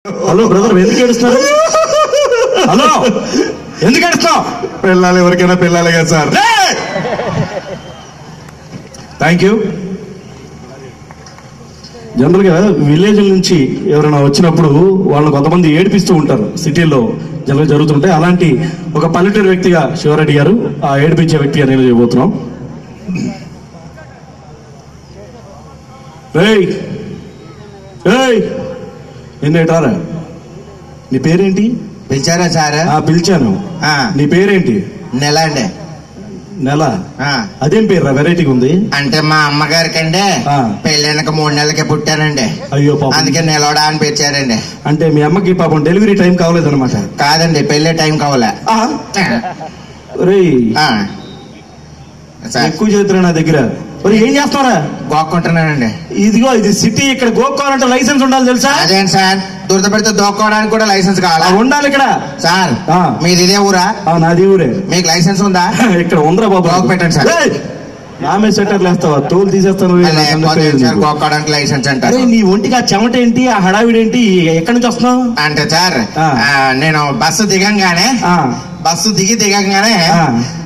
Hello brother ఎందుకు ఏడుస్తున్నారు hello ఎందుకు ఏడుస్తావు పిల్లలు ఎవరికైనా పిల్లలే కదా సార్ థ్యాంక్ యూ జనరల్ గా విలేజ్ నుంచి ఎవరైనా వచ్చినప్పుడు వాళ్ళని కొంతమంది ఏడిపిస్తూ ఉంటారు సిటీల్లో జనరల్ జరుగుతుంటే అలాంటి ఒక పల్లెటూరు వ్యక్తిగా శివరెడ్డి గారు ఆ ఏడిపించే వ్యక్తిగా నేను చేయబోతున్నాం రేయ్ రేయ్ నిన్నేటారా నీ పేరేంటి పిలిచారా సార్ ఆ పిలిచాను ఆ. నీ పేరేంటి నెల అండి నెల ఆ. అదేం పేరు వెరైటీగా ఉంది అంటే మా అమ్మగారికి అండి ఆ. పెళ్ళైనక మూడు నెలలకి పుట్టానండి అయ్యో పాపం అందుకే నిలవడా అని పెట్టారండి అంటే మీ అమ్మకి పాపం డెలివరీ టైం కావలేదన్నమాట కాదండి పెళ్ళే టైం కావాలా ఒరేయ్ ఆ. సార్ ఎక్కువ చేతున్నా నా దగ్గర ఒరేయ్ ఏం చేస్తారా గోక్కుంటున్నానండి ఇదిగో ఇది సిటీ ఇక్కడ గోక్కోవాలంటే లైసెన్స్ ఉండాలి తెలుసా అదేంటి సార్ దురద పెడితే దోక్కోవడానికి కూడా లైసెన్స్ ఆ, కావాలా ఉండాలి ఇక్కడ సార్ ఆ. మీది ఇదే ఊరా ఆ, నాది ఊరే మీకు లైసెన్స్ ఉందా ఇక్కడ ఉందరా బాబు గోకు పెట్టండి సార్. ఏయ్! ఆమె సెటర్లు వేస్తావా తోలు తీసేస్తాను లేకపోతే సార్ గోక్కోవడానికి లైసెన్స్ అరే అంటారు నీ ఒంటికి ఆ చెమట ఏంటి ఆ హడావిడి ఏంటి ఎక్కడి నుంచి వస్తున్నావు అంటే సార్ ఆ. ఆ, నేను బస్సు దిగంగానే ఆ, బస్సు దిగి దిగంగానే ఆ.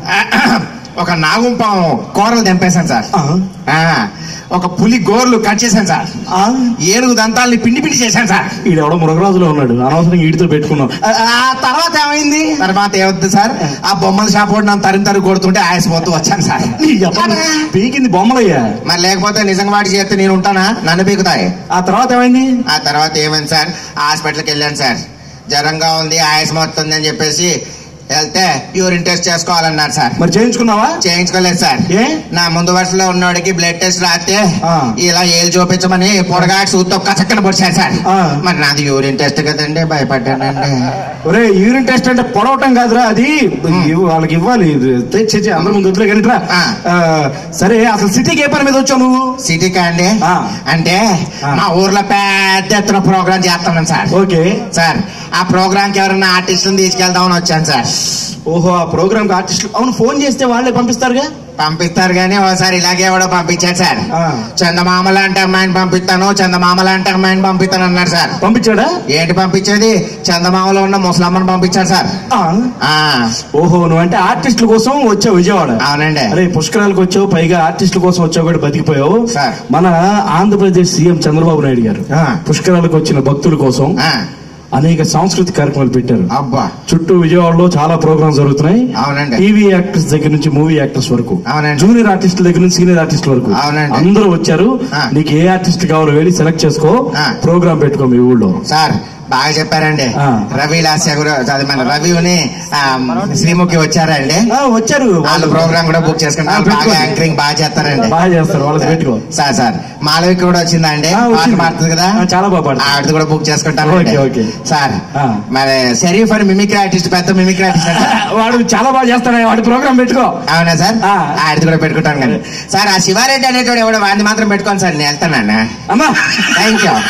ఒక నాగుంపం కూరలు తెంపేశాను సార్ ఆ, ఆ, ఒక పులి గోర్లు కట్ చేశాను సార్ ఆ. ఏనుగు దంతాల్ని పిండి పిండి చేశాను సార్ ఈడెవడో మురగరాజులో ఉన్నాడు అనవసరంగా ఈడితో పెట్టుకున్నాం ఆ ఆ తర్వాత ఏమైంది తర్వాత ఏమవుతుంది సార్ ఆ బొమ్మల షాప్ వాడు నన్ను తరిమి తరిగి కొడుతుంటే ఆయాసపోతూ వచ్చాను సార్ నీ అబ్బా, పీకింది బొమ్మలయ్యా మరి లేకపోతే నిజంగా వాడికి చేస్తే నేను ఉంటానా నన్ను పీకుతాయి ఆ తర్వాత ఏమైంది ఆ తర్వాత ఏమైంది సార్ హాస్పిటల్కి వెళ్ళాను సార్ జ్వరంగా ఉంది ఆయాసం వస్తుంది అని చెప్పేసి వెళ్తే యూరిన్ టెస్ట్ చేసుకోవాలన్నారు సార్ మరి చేయించుకున్నావా చేయించుకోలేదు సార్ ఏ నా ముందు వరుసలో ఉన్నోడికి బ్లడ్ టెస్ట్ రాస్తే ఆ. ఇలా ఏళ్ళు చూపించమని పొడగాటి సూత్తో కచక్కన పొడిచారు సార్ ఆ. మరి నాది యూరిన్ టెస్ట్ కదండి భయపడ్డానండి ఒరే యూరిన్ టెస్ట్ అంటే పొడవటం కాదురా అది ఇవ్వు- వాళ్ళకి ఇవ్వాలి తే- చే- చే, అందరి ముందు వదిలే కానీ రా. ఆ. ఆ, సరే అసలు సిటీకి ఏ పని మీద వచ్చావు నువ్వు సిటీకా అండి ఆ. అంటే ఆ. మా ఊర్లో పెద్ద ఎత్తున ప్రోగ్రామ్ చేస్తున్నాం సార్ ఓకే సార్ ఆ ప్రోగ్రామ్ కి ఎవరైనా ఆర్టిస్టుని తీసుకెళ్దామని వచ్చాను సార్ ఓహో ఆ ప్రోగ్రామ్ ఆర్టిస్ట్ అవును ఫోన్ చేస్తే వాళ్ళే పంపిస్తారుగా పంపిస్తారు కానీ ఒకసారి ఇలాగే ఎవడో పంపించాడు సార్ ఆ. చందమామ లాంటి అమ్మాయిని పంపిస్తాను చందమామ లాంటి అమ్మాయిని పంపిస్తాను అన్నాడు సార్ పంపించాడా ఏంటి పంపించేది చందమామలో ఉన్న ముసలమ్మని పంపించాడు సార్ ఆ. ఆ ఓహో నువ్వు అంటే ఆర్టిస్టుల కోసం వచ్చావు విజయవాడ అవునండి అరే పుష్కరాలకు వచ్చావు పైగా ఆర్టిస్టుల కోసం వచ్చావు కూడా బతికిపోయావు సార్. మన ఆంధ్రప్రదేశ్ సీఎం చంద్రబాబు నాయుడు గారు ఆ. పుష్కరాలకు వచ్చిన భక్తుల కోసం ఆ, అనేక సాంస్కృతిక కార్యక్రమాలు పెట్టారు అబ్బా చుట్టూ విజయవాడలో చాలా ప్రోగ్రామ్స్ జరుగుతున్నాయి అవునండి. టీవీ యాక్టర్స్ దగ్గర నుంచి మూవీ యాక్టర్స్ వరకు అవునండి. జూనియర్ ఆర్టిస్టుల దగ్గర నుంచి సీనియర్ ఆర్టిస్టుల వరకు అవునండి. అందరూ వచ్చారు ఆ. నీకు ఏ ఆర్టిస్ట్ కావాలో వెళ్ళి సెలెక్ట్ చేసుకో ఆ. ప్రోగ్రామ్ పెట్టుకో మీ ఊళ్ళో సార్ బాగా చెప్పారండి ఆ. రవి లాస్య గురు అది మన రవిని ఆ, శ్రీముఖి వచ్చారండి ఆ, వచ్చారు వాళ్ళు ప్రోగ్రామ్ కూడా బుక్ చేసుకుంటారు ఆ, బాగా పెట్టుకోండి. యాంకరింగ్ బాగా చేస్తారండి బాగా చేస్తారు వాళ్ళకి పెట్టుకో సార్ సార్ మాలవిక కూడా వచ్చిందండి ఆ, పాట వచ్చింది. పాడుతుంది కదా ఆ, చాలా బాగా పాడుతుంది. ఆవిడది కూడా బుక్ చేసుకుంటారు ఓకే, ఓకే. సార్ ఆ. మరి షరీఫ్ అని మిమిక్రీ ఆర్టిస్ట్ పెద్ద మిమిక్రీ ఆర్టిస్ట్ అంట వాడు చాలా బాగా చేస్తాడు వాడి ప్రోగ్రామ్ పెట్టుకో అవునా సార్ ఆ. ఆడిది కూడా పెట్టుకుంటాను కానీ సార్ ఆ శివారెడ్డి అనేటోడు ఎవడో వాడిని మాత్రం పెట్టుకోండి సార్ నేను వెళ్తానన్నా అమ్మా థ్యాంక్ యూ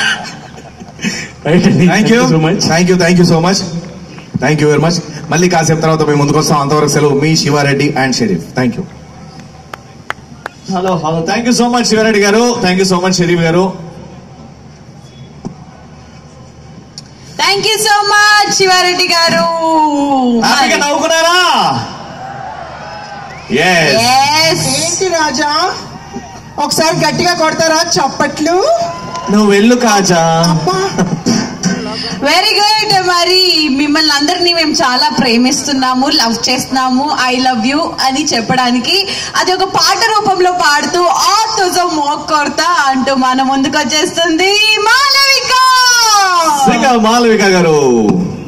రైట్ అండి thank you so much thank you thank you so much thank you very much మళ్ళీ కాసేపు తర్వాత మేము ముందుకు వస్తాం అంతవరకు సెలవు మీ Sivareddy and Sharif thank you hello hello thank you so much Sivareddy garu thank you so much Sharif garu thank you so much Sivareddy garu హ్యాపీగా నవ్వుకున్నారా ఎస్ Yes. ఏంటి రాజా ఒకసారి గట్టిగా కొడతారా చప్పట్లు నువ్వు వెళ్ళు కాజా అబ్బా వెరీ గుడ్ మరి మిమ్మల్ని అందరినీ మేము చాలా ప్రేమిస్తున్నాము లవ్ చేస్తున్నాము ఐ లవ్ యూ అని చెప్పడానికి అది ఒక పాట రూపంలో పాడుతూ ఆ తుజం మోక్ కొడతా అంటూ మన ముందుకు వచ్చేస్తుంది మాలవిక శ్రీకా మాలవిక గారు